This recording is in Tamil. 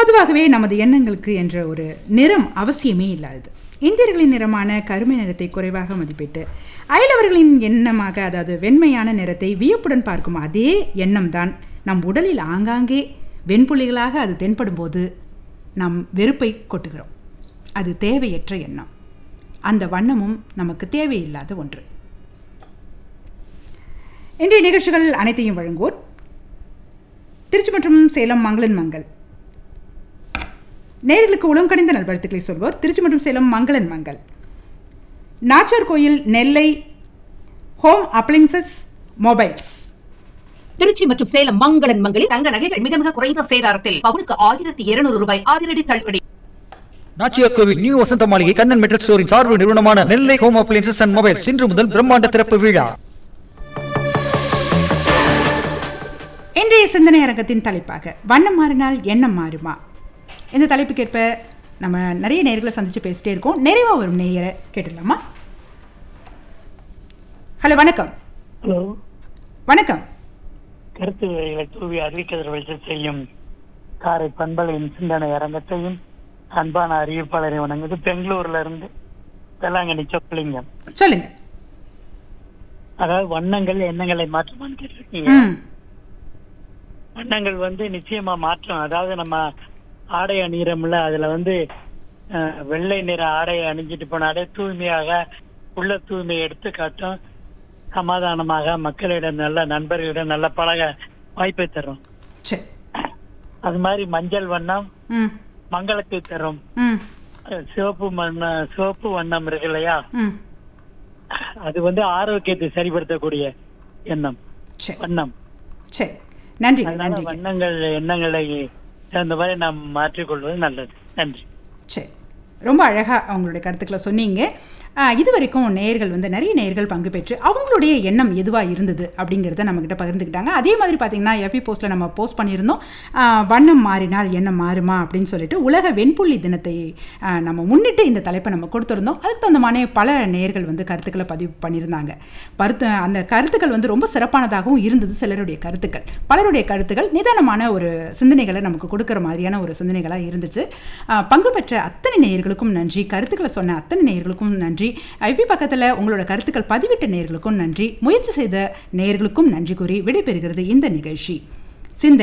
பொதுவாகவே நமது எண்ணங்களுக்கு என்ற ஒரு நிறம் அவசியமே இல்லாதது இந்தியர்களின் நிறமான கருமை நிறத்தை குறைவாக மதிப்பிட்டு அயலவர்களின் எண்ணமாக அதாவது வெண்மையான நிறத்தை வியப்புடன் பார்க்கும் அதே எண்ணம் தான் நம் உடலில் ஆங்காங்கே வெண்புள்ளிகளாக அது தென்படும் போது நம் வெறுப்பை கொட்டுகிறோம் அது தேவையற்ற எண்ணம் அந்த வண்ணமும் நமக்கு தேவையில்லாத ஒன்று இன்றைய நிகழ்ச்சிகள் அனைத்தையும் வழங்குவோர் திருச்சி மற்றும் சேலம் மங்களன் மங்கள் நேர்களுக்கு உளம் கணிந்த நல்வாழ்த்துக்களை சொல்வோர் திருச்சி மற்றும் சேலம் மங்களன் Mangal Nachiar Koil Nellai home appliances mobiles Trichy மற்றும் சேலம் மங்களன் மங்களில் தங்க நகைகள் மிக மிக குறைந்த சேதாரத்தில் பவுனுக்கு ஆயிரத்தி இருநூறு ரூபாய் அதிரடி தள்ளுபடி நாச்சியார் கோவில் நியூ வசந்த மாளிகை கண்ணன் மெட்டல் ஸ்டோரின் சார்பு நிறுவனமான Nellai home appliances and mobiles இன்று முதல் பிரம்மாண்ட திறப்பு விழா இன்றைய சிந்தனை அரங்கத்தின் தலைப்பாக வண்ணம் மாறினால் எண்ணம் மாறுமா இந்த தலைப்புக்கேற்ப நம்ம நிறைய நேர்களை சந்திச்சு பேசிட்டே இருக்கோம் நிறைவா வரும் நேயரை கேட்டுடலாமா ஹலோ வணக்கம் ஹலோ வணக்கம் கருத்து உரைகளை தூவி அறிவிக்கதர் வைத்து செய்யும் காரை பண்பலையின் சிந்தனை அரங்கத்தையும் அன்பான அறிவிப்பாளரை வணங்குது பெங்களூர்ல இருந்து வேளாங்கண்ணி சொக்கலிங்கம் சொல்லுங்க அதாவது வண்ணங்கள் எண்ணங்களை மாற்றுமான்னு கேட்டிருக்கீங்க ம் வண்ணங்கள் வந்து நிச்சயமா மாற்றம் அதாவது நம்ம ஆடை அணிகிறோம்ல அதுல வந்து அஹ், வெள்ளை நிற ஆடையை அணிஞ்சிட்டு போனாலே தூய்மையாக உள்ள தூய்மையை எடுத்து காட்டும் சமாதானமாக மக்களிடம் நல்ல நண்பர்களிடம் நல்ல பழக வாய்ப்பை தரும் சரி அது மாதிரி மஞ்சள் வண்ணம் ம் மங்களத்தை தரும் ம் அஹ், சிவப்பு வண்ண சிவப்பு வண்ணம் இருக்கு இல்லையா ம் அது வந்து ஆரோக்கியத்தை சரிப்படுத்தக்கூடிய எண்ணம் சரி வண்ணம் சரி நன்றி அதனால நன்றி வண்ணங்கள் எண்ணங்களை தகுந்த மாதிரி நாம் மாற்றிக்கொள்வது நல்லது நன்றி சரி ரொம்ப அழகாக அவங்களுடைய கருத்துக்களை சொன்னீங்க ஆஹ், இது வரைக்கும் நேயர்கள் வந்து நிறைய நேயர்கள் பங்கு பெற்று அவங்களுடைய எண்ணம் எதுவாக இருந்தது அப்படிங்கிறத நம்மக்கிட்ட பகிர்ந்துக்கிட்டாங்க அதே மாதிரி பார்த்தீங்கன்னா எஃபி போஸ்ட்டில் நம்ம போஸ்ட் பண்ணியிருந்தோம் ஆஹ், வண்ணம் மாறினால் எண்ணம் மாறுமா அப்படின்னு சொல்லிட்டு உலக வெண்புள்ளி தினத்தை ஆஹ், நம்ம முன்னிட்டு இந்த தலைப்பை நம்ம கொடுத்துருந்தோம் அதுக்கு தகுந்தமான பல நேயர்கள் வந்து கருத்துக்களை பதிவு பண்ணியிருந்தாங்க பருத்து அந்த கருத்துக்கள் வந்து ரொம்ப சிறப்பானதாகவும் இருந்தது சிலருடைய கருத்துக்கள் பலருடைய கருத்துக்கள் நிதானமான ஒரு சிந்தனைகளை நமக்கு கொடுக்குற மாதிரியான ஒரு சிந்தனைகளாக இருந்துச்சு ஆஹ், பங்கு பெற்ற அத்தனை நேயர்களுக்கும் நன்றி கருத்துக்களை சொன்ன அத்தனை நேயர்களுக்கும் நன்றி ஐபி பக்கத்தில் உங்களோட கருத்துக்கள் பதிவிட்ட நேயர்களுக்கும் நன்றி முயற்சி செய்த நேயர்களுக்கும் நன்றி கூறி விடைபெறுகிறது இந்த நிகழ்ச்சி சிந்தனை